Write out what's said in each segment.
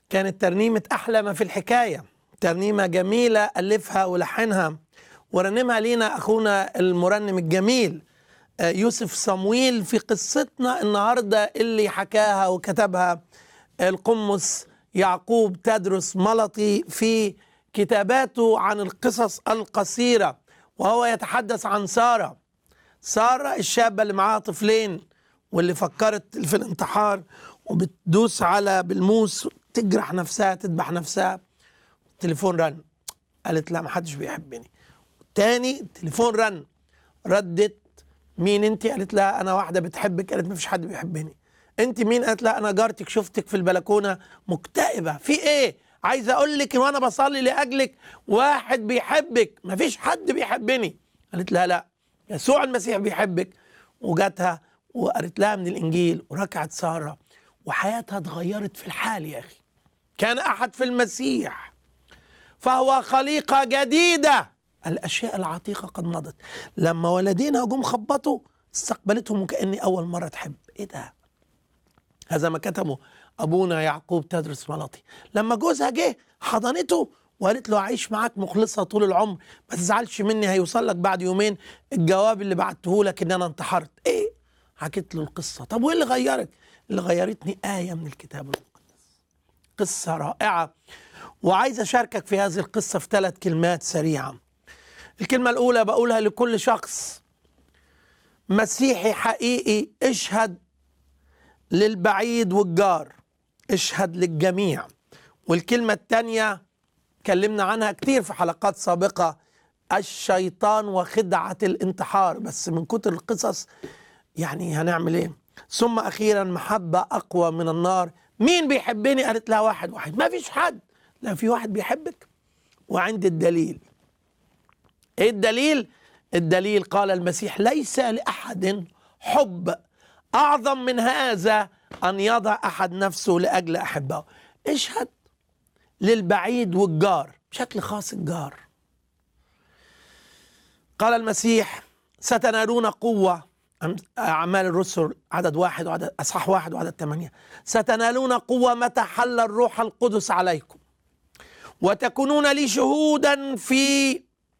كانت ترنيمة أحلى ما في الحكاية ترنيمة جميلة ألفها ولحنها ورنمها لينا أخونا المرنم الجميل آه، يوسف صمويل في قصتنا النهاردة اللي حكاها وكتبها القمص يعقوب تدرس ملطي في كتاباته عن القصص القصيرة وهو يتحدث عن سارة سارة الشابة اللي معاها طفلين واللي فكرت في الانتحار وبتدوس على بالموس تجرح نفسها تذبح نفسها التليفون رن قالت لا ما حدش بيحبني تاني التليفون رن ردت مين انت قالت لها انا واحده بتحبك قالت ما فيش حد بيحبني انت مين قالت لا انا جارتك شفتك في البلكونه مكتئبه في ايه عايز اقول لك وانا بصلي لاجلك واحد بيحبك ما فيش حد بيحبني قالت لها لا يسوع المسيح بيحبك وجاتها وقالت لها من الانجيل وركعت ساره وحياتها اتغيرت في الحال يا اخي كان احد في المسيح فهو خليقه جديده الاشياء العتيقه قد مضت لما ولدينا جم خبطوا استقبلتهم وكاني اول مره تحب ايه ده هذا ما كتبه ابونا يعقوب تدرس ملطي لما جوزها جه حضنته وقالت له اعيش معاك مخلصه طول العمر ما تزعلش مني هيوصل لك بعد يومين الجواب اللي بعته لك ان انا انتحرت ايه حكيت له القصه طب وايه اللي غيرك اللي غيرتني ايه من الكتاب المقدس قصه رائعه وعايز اشاركك في هذه القصه في ثلاث كلمات سريعه الكلمه الاولى بقولها لكل شخص مسيحي حقيقي اشهد للبعيد والجار اشهد للجميع والكلمة الثانية اتكلمنا عنها كتير في حلقات سابقة الشيطان وخدعة الانتحار بس من كتر القصص يعني هنعمل ايه ثم اخيرا محبة اقوى من النار مين بيحبني قالت لها واحد واحد ما فيش حد لا في واحد بيحبك وعندي الدليل ايه الدليل الدليل قال المسيح ليس لاحد حب اعظم من هذا ان يضع احد نفسه لاجل احبه اشهد للبعيد والجار بشكل خاص الجار قال المسيح ستنالون قوة أعمال الرسل عدد واحد وعدد أصحاح واحد وعدد ثمانية ستنالون قوة متى حل الروح القدس عليكم وتكونون لي شهودا في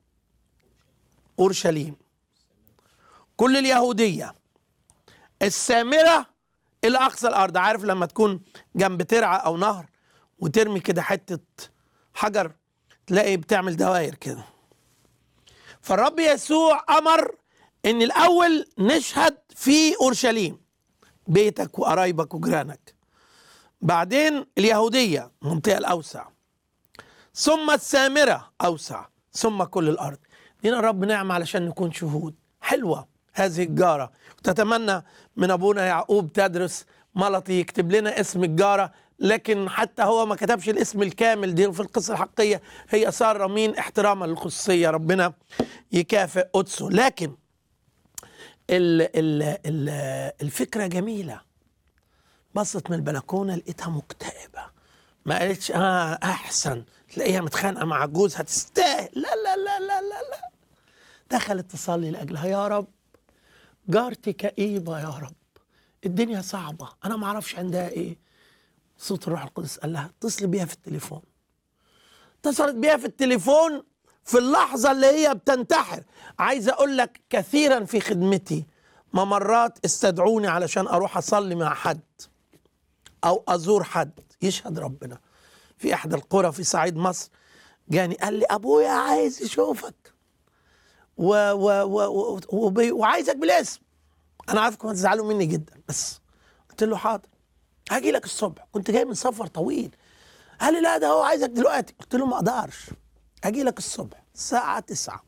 أورشليم كل اليهودية السامرة إلى أقصى الأرض عارف لما تكون جنب ترعة أو نهر وترمي كده حتة حجر تلاقي بتعمل دوائر كده فالرب يسوع أمر إن الأول نشهد في أورشليم بيتك وقرايبك وجيرانك بعدين اليهودية المنطقة الأوسع ثم السامرة أوسع ثم كل الأرض دينا الرب نعمة علشان نكون شهود حلوة هذه الجارة تتمنى من أبونا يعقوب تدرس ملطي يكتب لنا اسم الجارة لكن حتى هو ما كتبش الاسم الكامل دي في القصة الحقيقية هي سارة مين احتراما للخصوصية ربنا يكافئ قدسه لكن ال ال ال الفكرة جميلة بصت من البلكونة لقيتها مكتئبة ما قالتش اه احسن تلاقيها متخانقة مع جوزها تستاهل لا لا لا لا لا لا دخلت تصلي لاجلها يا رب جارتي كئيبة يا رب الدنيا صعبة أنا ما أعرفش عندها إيه صوت الروح القدس قال لها اتصلي بيها في التليفون اتصلت بيها في التليفون في اللحظة اللي هي بتنتحر عايز أقول لك كثيرا في خدمتي ممرات استدعوني علشان أروح أصلي مع حد أو أزور حد يشهد ربنا في إحدى القرى في صعيد مصر جاني قال لي أبويا عايز يشوفك و و و و وبي- وعايزك بالاسم انا عارفكم هتزعلوا مني جدا بس قلت له حاضر هاجي لك الصبح كنت جاي من سفر طويل قال لي لا ده هو عايزك دلوقتي قلت له ما اقدرش اجي لك الصبح الساعه 9